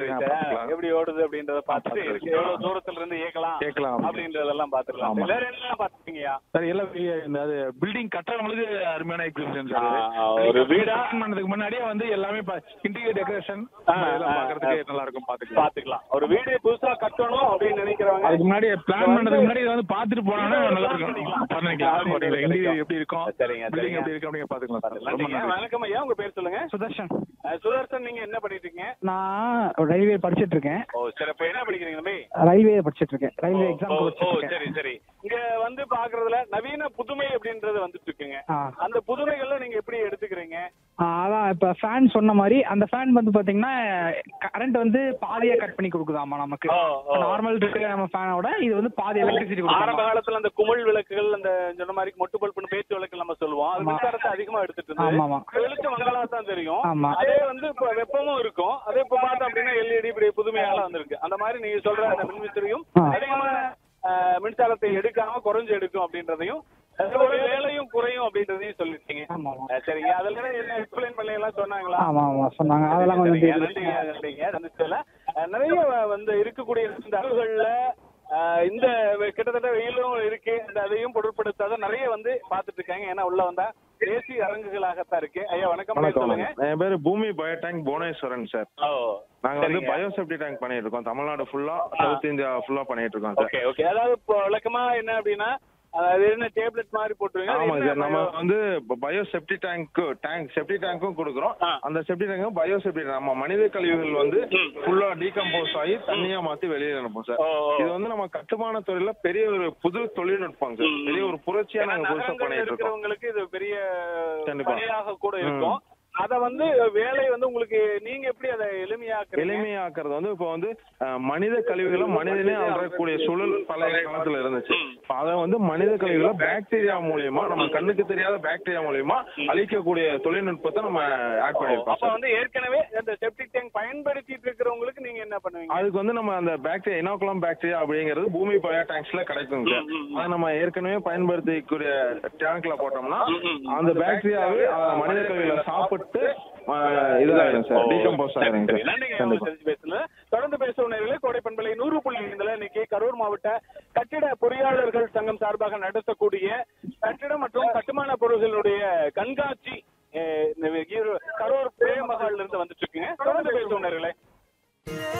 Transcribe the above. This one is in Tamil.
ரைட் பார்த்துக்கலாம். எப்படி ஓடுது அப்படின்றத பார்த்துட்டு பார்த்துக்கலாம். இதுக்கு எவ்வளவு தூரத்துல இருந்து இயக்கலாம் கேட்கலாம். அப்படின்றதெல்லாம் பாத்துக்கலாம் ஆமா. வேற என்ன பாத்துருக்கீங்கயா சார் எல்லாம் வி- இந்த அது பில்டிங் கட்டுறவங்களுக்கு அருமையான எக்ஸிபிஷன் சார் ஆ, ஆ, ஒரு வீடா? plan பண்ணதுக்கு முன்னாடியே வந்து எல்லாமே இன்டீரியர் டெக்கரேஷன் ஆ, இதெல்லாம் ஆ, பாக்குறதுக்கு நல்லா இருக்கும் பாத்துக்கலாம் பாத்துக்கலாம் ஒரு வீடு புதுசா கட்டணும் அப்படின்னு நினைக்கிறவங்க அதுக்கு முன்னாடி பிளான் வந்து- பண்ணதுக்கு முன்னாடி இதை வந்து பாத்துட்டு போனாங்கன்னா இது நல்லா plan இருக்கும் பண்ணிக்கலாம். பண்ணிக்கலாம் அப்படின்றது இன்டீரியர் எப்படி இருக்கும் சரிங்க, பில்டிங் சரிங்க. எப்படி இருக்கு அப்படிங்க பாத்துக்கலாம் சார் ரொம்ப நன்றிங்க. நன்றி வணக்கம் ஐயா உங்க பேர் சொல்லுங்க சுதர்ஷன் அஹ், சுதர்சன் நீங்க என்ன பண்ணிட்டு இருக்கீங்க நான் ரயில்வே படிச்சிட்டு இருக்கேன் ஓ சரி அப்ப என்ன படிக்கிறீங்க தம்பி ரயில்வே படிச்சிட்டு இருக்கேன் ரயில்வே ஓ, எக்ஸாம் ஓ, படிச்சிட்டு ஓ, இருக்கேன் சரி சரி இங்க வந்து பாக்குறதுல நவீன புதுமை அப்படின்றது வந்துட்டு இருக்குங்க ஆ. அந்த புதுமைகள்ல நீங்க எப்படி எடுத்துக்கிறீங்க ஆ, அதான் இப்ப ஃபேன் சொன்ன மாதிரி அந்த ஃபேன் வந்து பாத்தீங்கன்னா கரண்ட் வந்து பாதியா கட் பண்ணி கொடுக்குதாமா நமக்கு ஓ, ஓ. நார்மல் இருக்கிற நம்ம ஃபேனோட இது வந்து பாதி எலக்ட்ரிசிட்டி ஆரம்ப கொடுக்கும் காலத்துல அந்த குமிழ் விளக்குகள் அந்த சொன்ன மாதிரி மொட்டு பல்புன்னு பேச்சு விளக்கு நம்ம சொல்லுவோம் அது ஆமா. மின்சாரத்தை அதிகமா எடுத்துட்டு ஆமா, இருந்தது ஆமா. வெளிச்சம் மங்களா தான் தெரியும் ஆமா. அதே வந்து இப்ப வெப்பமும் இருக்கும் அதே இப்ப பார்த்தோம் அப்படின்னா எல்இடி இப்படி புதுமையால வந்திருக்கு அந்த மாதிரி நீங்க சொல்ற அந்த மின்விசிறியும் ஆ. அதிகமான அஹ், மின்சாரத்தை எடுக்காம குறைஞ்சு எடுக்கும் அப்படின்றதையும் அதோட வேலையும் குறையும் அப்படின்றதையும் சொல்லிட்டீங்க ஆமா ஆமா அஹ், சரிங்க அதெல்லாம் என்ன எக்ஸ்பிளைன் பண்ணி எல்லாம் சொன்னாங்களா ஆமா ஆமா சொன்னாங்க அதெல்லாம் கொஞ்சம் சரிங்க, தெரியுது. நன்றிங்க, நன்றிங்க. சந்திச்சதுல. அஹ், நிறைய வந்து இருக்கக்கூடிய இந்த அளவுகள்ல அஹ், இந்த வெ- கிட்டத்தட்ட வெயிலும் இருக்கு இந்த அதையும் பொருட்படுத்தாத நிறைய வந்து பாத்துட்டு இருக்காங்க ஏன்னா உள்ள வந்தா ஏசி அரங்குகளாகத்தான் இருக்கு ஐயா வணக்கம் பேர் வணக்கம் சொல்லுங்க என் பேரு Bhoomi bio tank Bhuvaneswaran sir ஓ நாங்க வந்து சரிங்க. பயோசெப்டி டேங்க் பண்ணிட்டு இருக்கோம் தமிழ்நாடு ஃபுல்லா சவுத் இந்தியா ஃபுல்லா பண்ணிட்டு இருக்கோம் சார் ஓகே ஓகே அதாவது இப்போ வழக்கமா என்ன அப்படின்னா அது என்ன டேப்லெட் மாதிரி போட்டுருவீங்க அது ஆமா என்ன சார் நம்ம bio- வந்து bio septic tank tank septic டேங்க்கும் கொடுக்குறோம் ஆ. அந்த செப்டி டேங்க் பயோ செப்டி நம்ம மனித கழிவுகள் வந்து ஃபுல்லா டீகம்போஸ் ஆகி தண்ணியா மாத்தி வெளியில அனுப்பும் சார் ஓ, ஓ. இது வந்து நம்ம கட்டுமான துறையில பெரிய ஒரு புது தொழில்நுட்பம் சார் ம். பெரிய ஒரு புரட்சியா ஏன்னா நாங்க புதுசா நகரங்கள்ல பண்ணிட்டு இருக்கோம் இருக்கிறவங்களுக்கு இது பெரிய கண்டிப்பா. பணியாக கூட இருக்கும் அத வந்து வேலை வந்து உங்களுக்கு நீங்க எப்படி அதை எளிமையாக்குறீங்க எளிமையாக்குறது வந்து இப்போ வந்து அஹ், மனித கழிவுகளை மனிதனே அழக்கூடிய சூழல் பழைய காலத்துல இருந்துச்சு இப்ப அதை வந்து மனித கழிவுகளை பாக்டீரியா மூலியமா நம்ம கண்ணுக்கு தெரியாத பாக்டீரியா மூலியமா அழிக்கக்கூடிய தொழில்நுட்பத்தை நம்ம ஆட் பண்ணிருக்கோம் அப்ப வந்து ஏற்கனவே அந்த செப்டிக் டேங்க் பயன்படுத்திட்டு இருக்கிறவங்களுக்கு நீங்க என்ன பண்ணுவீங்க அதுக்கு வந்து நம்ம அந்த பாக்டீரியா இனோகுலம் பாக்டீரியா அப்படிங்கிறது பூமி பயோ டேங்க்ஸ்ல கிடைக்குங்க சார் அதை நம்ம ஏற்கனவே பயன்படுத்திக்கூடிய டேங்க்ல போட்டோம்னா அந்த பாக்டீரியாவே அஹ், மனித கழிவுகளை சாப்பிட்டு அஹ், இதாயிடும் சார் டீகம்போஸ் ஆயிடும் சரி, சார் நன்றிங்க கண்டிப்பா தெரிஞ்சு பேசல தொடர்ந்து பேசுவனர்களே கோடை பண்பலை நூறு புள்ளி ஐந்துல இன்னைக்கு கரூர் மாவட்ட கட்டிட பொறியாளர்கள் சங்கம் சார்பாக நடத்தக்கூடிய கட்டிடம் மற்றும் கட்டுமான பொருள்களுடைய கண்காட்சி அஹ், இந்த ஈரோ- கரூர் பிரேமஹால்ல இருந்து வந்துட்டு இருக்குங்க தொடர்ந்து பேசுவனர்களே